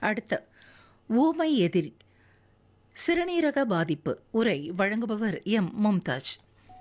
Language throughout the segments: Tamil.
அடுத்த ஊமை எதிரி சிறுநீரக பாதிப்பு உரை வழங்குபவர் எம் மும்தாஜ்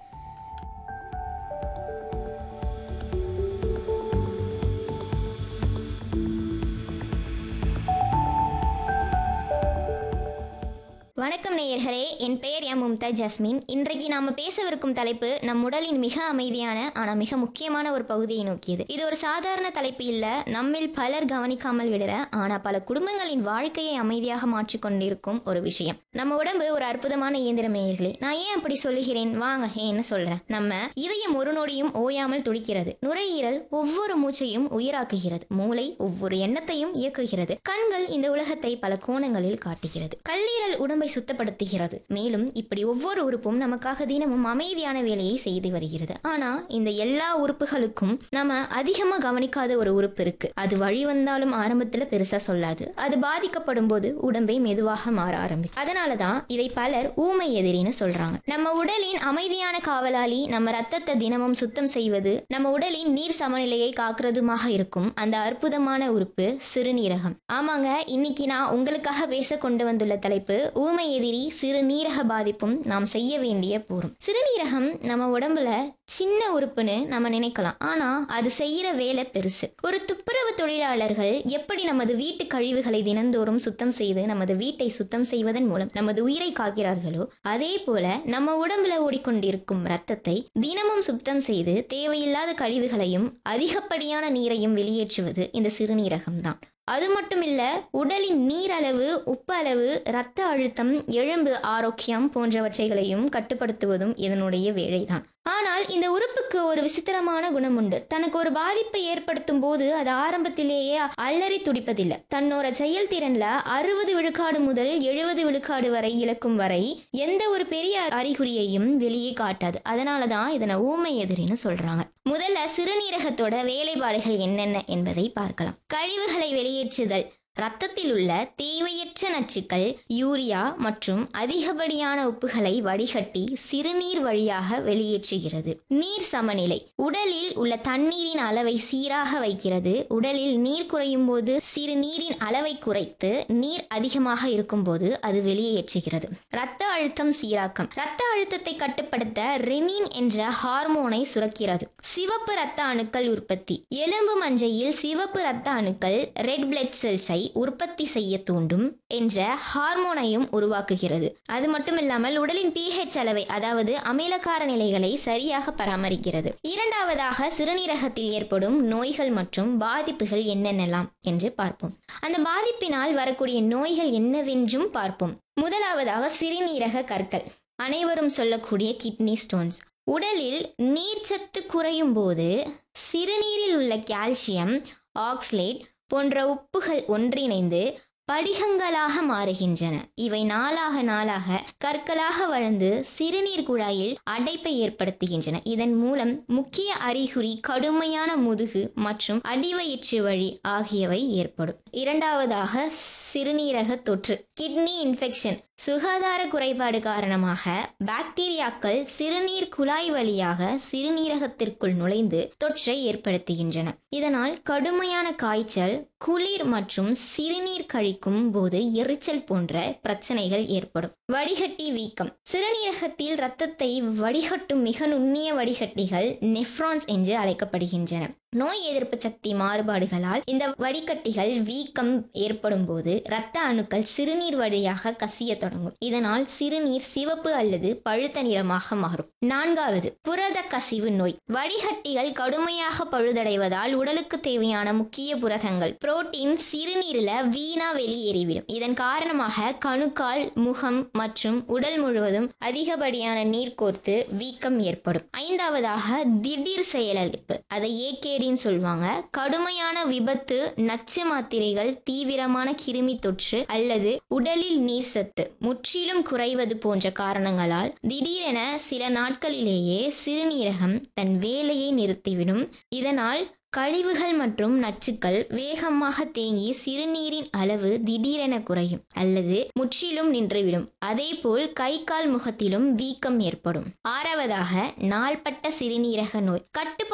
வணக்கம் நேயர்களே என் பெயர் எம் மும்தா ஜஸ்மின் இன்றைக்கு நாம பேசவிருக்கும் தலைப்பு நம் உடலின் மிக அமைதியான ஆனால் மிக முக்கியமான ஒரு பகுதியை நோக்கியது இது ஒரு சாதாரண தலைப்பு இல்ல நம்மில் பலர் கவனிக்காமல் விடுற ஆனா பல குடும்பங்களின் வாழ்க்கையை அமைதியாக மாற்றிக் கொண்டிருக்கும் ஒரு விஷயம் நம்ம உடம்பு ஒரு அற்புதமான இயந்திரம் நேயர்களே நான் ஏன் அப்படி சொல்லுகிறேன் வாங்க ஏன்னு சொல்றேன் நம்ம இதயம் ஒரு நொடியும் ஓயாமல் துடிக்கிறது நுரையீரல் ஒவ்வொரு மூச்சையும் உயிராக்குகிறது மூளை ஒவ்வொரு எண்ணத்தையும் இயக்குகிறது கண்கள் இந்த உலகத்தை பல கோணங்களில் காட்டுகிறது கல்லீரல் உடம்பை சுத்தப்படுத்துகிறது மேலும் இப்படி ஒவ்வொரு உறுப்பும் நமக்காக தினமும் அமைதியான வேலையை செய்து வருகிறது ஆனா இந்த எல்லா உறுப்புகளுக்கும் நம்ம அதிகமா கவனிக்காத ஒரு உறுப்பு இருக்கு அது வழி வந்தாலும் ஆரம்பத்துல பெருசா சொல்லாது அது பாதிக்கப்படும் போது உடம்பை மெதுவாக மாற ஆரம்பிக்கும் அதனாலதான் இதை பலர் ஊமை எதிரின்னு சொல்றாங்க நம்ம உடலின் அமைதியான காவலாளி நம்ம ரத்தத்தை தினமும் சுத்தம் செய்வது நம்ம உடலின் நீர் சமநிலையை காக்கிறதுமாக இருக்கும் அந்த அற்புதமான உறுப்பு சிறுநீரகம் ஆமாங்க இன்னைக்கு நான் உங்களுக்காக பேச கொண்டு வந்துள்ள தலைப்பு ஊமை எதிரி சிறுநீரக பாதிப்பும் நாம் செய்ய வேண்டிய போரும் சிறுநீரகம் நம்ம உடம்புல சின்ன உறுப்புன்னு நம்ம நினைக்கலாம் ஆனா அது செய்யற வேலை பெருசு ஒரு துப்புரவு தொழிலாளர்கள் எப்படி நமது வீட்டு கழிவுகளை தினந்தோறும் சுத்தம் செய்து நமது வீட்டை சுத்தம் செய்வதன் மூலம் நமது உயிரை காக்கிறார்களோ அதே போல நம்ம உடம்புல ஓடிக்கொண்டிருக்கும் ரத்தத்தை தினமும் சுத்தம் செய்து தேவையில்லாத கழிவுகளையும் அதிகப்படியான நீரையும் வெளியேற்றுவது இந்த சிறுநீரகம் தான் அது மட்டும் இல்ல உடலின் நீரளவு உப்பு அளவு இரத்த அழுத்தம் எலும்பு ஆரோக்கியம் போன்றவற்றைகளையும் கட்டுப்படுத்துவதும் இதனுடைய வேலைதான் ஆனால் இந்த உறுப்புக்கு ஒரு விசித்திரமான குணம் உண்டு தனக்கு ஒரு பாதிப்பை ஏற்படுத்தும் போது அது ஆரம்பத்திலேயே அலறி துடிப்பதில்லை தன்னோட செயல்திறன்ல அறுபது விழுக்காடு முதல் எழுபது விழுக்காடு வரை இழக்கும் வரை எந்த ஒரு பெரிய அறிகுறியையும் வெளியே காட்டாது அதனாலதான் இதனை ஊமை எதிரின்னு சொல்றாங்க முதல்ல சிறுநீரகத்தோட வேலைப்பாடுகள் என்னென்ன என்பதை பார்க்கலாம் கழிவுகளை வெளியேற்றுதல் ரத்தத்தில் உள்ள தேவையற்ற நச்சுக்கள் யூரியா மற்றும் அதிகப்படியான உப்புகளை வடிகட்டி சிறுநீர் வழியாக வெளியேற்றுகிறது நீர் சமநிலை உடலில் உள்ள தண்ணீரின் அளவை சீராக வைக்கிறது உடலில் நீர் குறையும் போது சிறுநீரின் அளவை குறைத்து நீர் அதிகமாக இருக்கும் போது அது வெளியேற்றுகிறது ரத்த அழுத்தம் சீராக்கம் ரத்த அழுத்தத்தை கட்டுப்படுத்த ரெனின் என்ற ஹார்மோனை சுரக்கிறது சிவப்பு ரத்த அணுக்கள் உற்பத்தி எலும்பு மஞ்சையில் சிவப்பு ரத்த அணுக்கள் ரெட் பிளட் செல்ஸை உற்பத்தி செய்ய தூண்டும் என்ற ஹார்மோனையும் உருவாக்குகிறது அது மட்டும் இல்லாமல் உடலின் பிஹெச் அளவை அதாவது அமிலகார நிலைகளை சரியாக பராமரிக்கிறது இரண்டாவதாக சிறுநீரகத்தில் ஏற்படும் நோய்கள் மற்றும் பாதிப்புகள் என்னென்னலாம் என்று பார்ப்போம் அந்த பாதிப்பினால் வரக்கூடிய நோய்கள் என்னவென்றும் பார்ப்போம் முதலாவதாக சிறுநீரக கற்கள் அனைவரும் சொல்லக்கூடிய கிட்னி ஸ்டோன்ஸ் உடலில் நீர்ச்சத்து குறையும் போது சிறுநீரில் உள்ள கால்சியம் ஆக்ஸ்லேட் போன்ற உப்புகள் ஒன்றிணைந்து படிகங்களாக மாறுகின்றன இவை நாளாக நாளாக கற்களாக வளர்ந்து சிறுநீர் குழாயில் அடைப்பை ஏற்படுத்துகின்றன இதன் மூலம் முக்கிய அறிகுறி கடுமையான முதுகு மற்றும் அடிவயிற்று வழி ஆகியவை ஏற்படும் இரண்டாவதாக சிறுநீரக தொற்று கிட்னி இன்ஃபெக்ஷன் சுகாதார குறைபாடு காரணமாக பாக்டீரியாக்கள் சிறுநீர் குழாய் வழியாக சிறுநீரகத்திற்குள் நுழைந்து தொற்றை ஏற்படுத்துகின்றன இதனால் கடுமையான காய்ச்சல் குளிர் மற்றும் சிறுநீர் கழிக்கும் போது எரிச்சல் போன்ற பிரச்சனைகள் ஏற்படும் வடிகட்டி வீக்கம் சிறுநீரகத்தில் இரத்தத்தை வடிகட்டும் மிக நுண்ணிய வடிகட்டிகள் நெஃப்ரான்ஸ் என்று அழைக்கப்படுகின்றன நோய் எதிர்ப்பு சக்தி மாறுபாடுகளால் இந்த வடிகட்டிகள் வீக்கம் ஏற்படும் போது இரத்த அணுக்கள் சிறுநீர் வழியாக கசிய தொடங்கும் இதனால் சிறுநீர் சிவப்பு அல்லது பழுத்த நிறமாக மாறும் நான்காவது புரத கசிவு நோய் வடிகட்டிகள் கடுமையாக பழுதடைவதால் உடலுக்கு தேவையான முக்கிய புரதங்கள் புரோட்டீன் சிறுநீரில் வீணா வெளியேறிவிடும் இதன் காரணமாக கணுக்கால் முகம் மற்றும் உடல் முழுவதும் அதிகப்படியான நீர் கோர்த்து வீக்கம் ஏற்படும் ஐந்தாவதாக திடீர் செயலிழப்பு அதை ஏகேடின்னு சொல்லுவாங்க கடுமையான விபத்து நச்சு மாத்திரைகள் தீவிரமான கிருமி தொற்று அல்லது உடலில் நீர் சத்து முற்றிலும் குறைவது போன்ற காரணங்களால் திடீரென சில நாட்களிலேயே சிறுநீரகம் தன் வேலையை நிறுத்திவிடும் இதனால் கழிவுகள் மற்றும் நச்சுக்கள் வேகமாக தேங்கி சிறுநீரின் அளவு திடீரென குறையும் அல்லது முற்றிலும் நின்றுவிடும் அதேபோல் கை கால் முகத்திலும் வீக்கம் ஏற்படும் ஆறாவதாக நாள்பட்ட சிறுநீரக நோய் கட்டுப்பாடு